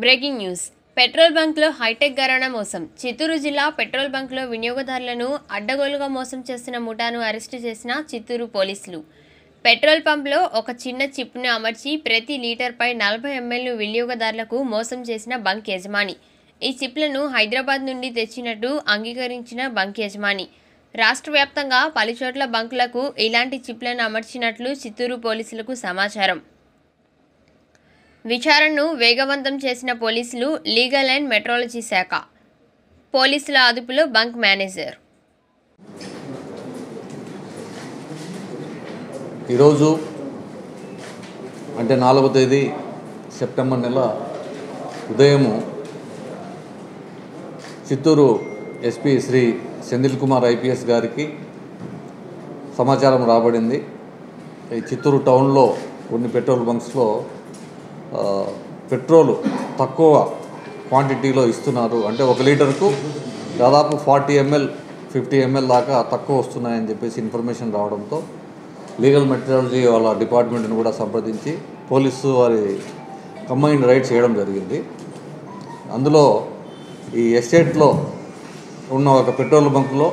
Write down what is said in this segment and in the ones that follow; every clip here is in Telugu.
బ్రేకింగ్ న్యూస్ పెట్రోల్ బంక్లో హైటెక్ గరాణా మోసం చిత్తూరు జిల్లా పెట్రోల్ బంక్లో వినియోగదారులను అడ్డగోలుగా మోసం చేస్తున్న ముఠాను అరెస్టు చేసిన చిత్తూరు పోలీసులు పెట్రోల్ పంప్లో ఒక చిన్న చిప్ను అమర్చి ప్రతి లీటర్పై నలభై ఎంఎల్ను వినియోగదారులకు మోసం చేసిన బంక్ యజమాని ఈ చిప్లను హైదరాబాద్ నుండి తెచ్చినట్టు అంగీకరించిన బంక్ యజమాని రాష్ట్ర వ్యాప్తంగా పలుచోట్ల బంకులకు ఇలాంటి చిప్లను అమర్చినట్లు చిత్తూరు పోలీసులకు సమాచారం విచారణను వేగవంతం చేసిన పోలీసులు లీగల్ అండ్ మెట్రాలజీ శాఖ పోలీసుల అదుపులో బంక్ మేనేజర్ ఈరోజు అంటే నాలుగో తేదీ సెప్టెంబర్ నెల ఉదయము చిత్తూరు ఎస్పీ శ్రీ సెందిల్ కుమార్ ఐపీఎస్ గారికి సమాచారం రాబడింది ఈ చిత్తూరు టౌన్లో కొన్ని పెట్రోల్ బంక్స్లో ఆ, పెట్రోల్ తక్కువ క్వాంటిటీలో ఇస్తున్నారు అంటే ఒక లీటర్కు దాదాపు ఫార్టీ ఎంఎల్ ఫిఫ్టీ ఎంఎల్ దాకా తక్కువ వస్తున్నాయని చెప్పేసి ఇన్ఫర్మేషన్ రావడంతో లీగల్ మెటీరియాలజీ వాళ్ళ డిపార్ట్మెంట్ని కూడా సంప్రదించి పోలీసు వారి కంబైన్డ్ రైడ్ చేయడం జరిగింది అందులో ఈ ఎస్టేట్లో ఉన్న ఒక పెట్రోల్ బంకులో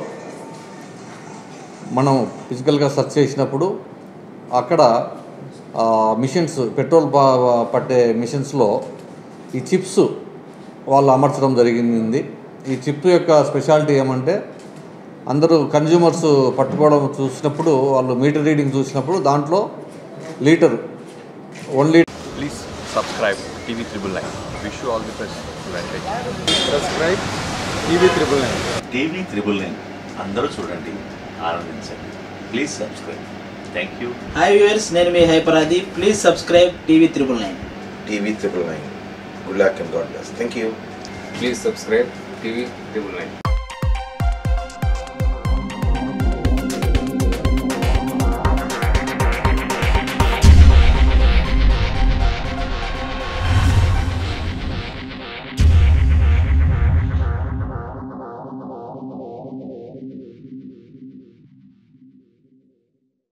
మనం ఫిజికల్గా సెర్చ్ చేసినప్పుడు అక్కడ ఆ, మిషన్స్ పెట్రోల్ ప- పట్టే మిషన్స్లో ఈ చిప్స్ వాళ్ళు అమర్చడం జరిగింది ఈ చిప్ యొక్క స్పెషాలిటీ ఏమంటే అందరూ కన్జ్యూమర్స్ పట్టుకోవడం చూసినప్పుడు వాళ్ళు మీటర్ రీడింగ్ చూసినప్పుడు దాంట్లో litre one litre Please subscribe TV Triple Nine. Wish you all the best. Advantage. Subscribe TV triple nine TV triple nine అందరూ చూడండి ఆనందించండి please subscribe thank you hi viewers నేను మీ హైపరాది please subscribe TV triple nine TV triple nine. Good luck and God bless. Thank you. Please subscribe TV triple nine